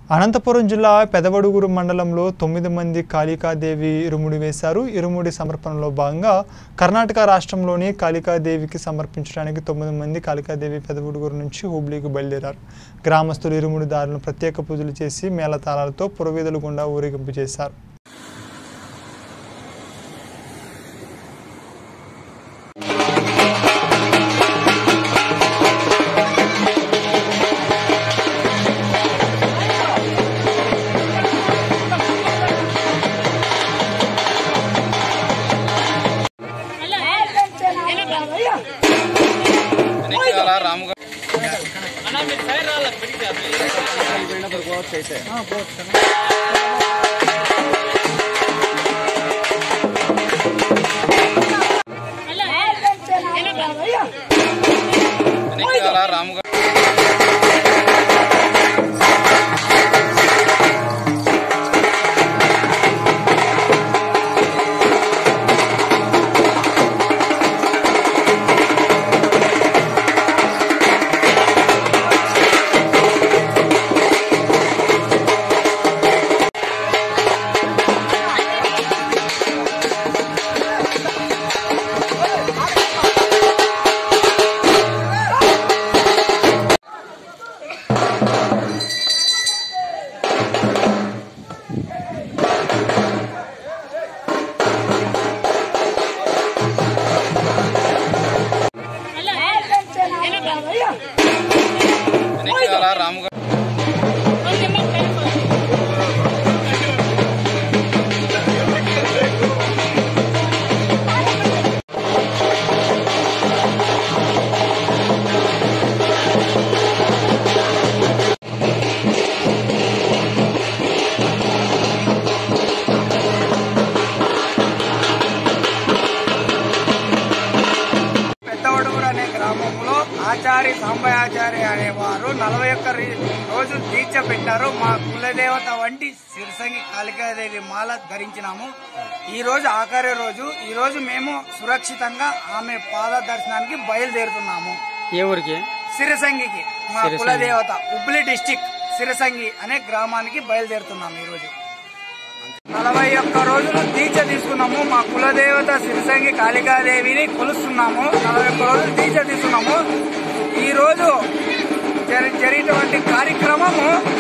అనంతపురం జిల్లా పెదవడుగురు మండలంలో తొమ్మిది మంది కాళికాదేవి ఇరుముడి వేశారు ఇరుముడి సమర్పణలో భాగంగా కర్ణాటక రాష్ట్రంలోని కాళికాదేవికి సమర్పించడానికి తొమ్మిది మంది కాళికాదేవి పెదవడుగురు నుంచి హుబ్లీకి బయలుదేరారు గ్రామస్తులు ఇరుముడిదారులను ప్రత్యేక పూజలు చేసి మేళతాళాలతో పురవీధుల గుండా ఊరేగింపు చేశారు పెద్దవడుగురు అనే గ్రామంలో ఆచారి సాంబయాచారి అనేవారు నలభై ఒక్క రి- రోజులు దీక్ష పెట్టారు మా కులదేవత వంటి సిరసంగి కాళికాదేవి మాల ధరించినాము ఈ రోజు ఆఖరి రోజు ఈ రోజు మేము సురక్షితంగా ఆమె పాద దర్శనానికి బయలుదేరుతున్నాము ఏ ఊరికి సిరసంగికి మా కులదేవత హుబ్లీ డిస్టిక్ సిరసంగి అనే గ్రామానికి బయలుదేరుతున్నాము ఈ రోజు నలభై ఒక్క రోజులు దీక్ష తీసుకున్నాము మా కులదేవత సిరిసంగి కాళికాదేవిని కొలుస్తున్నాము నలభై ఒక్క రోజులు దీక్ష తీసుకున్నాము ఈ రోజు జరి- జరిగినటువంటి కార్యక్రమము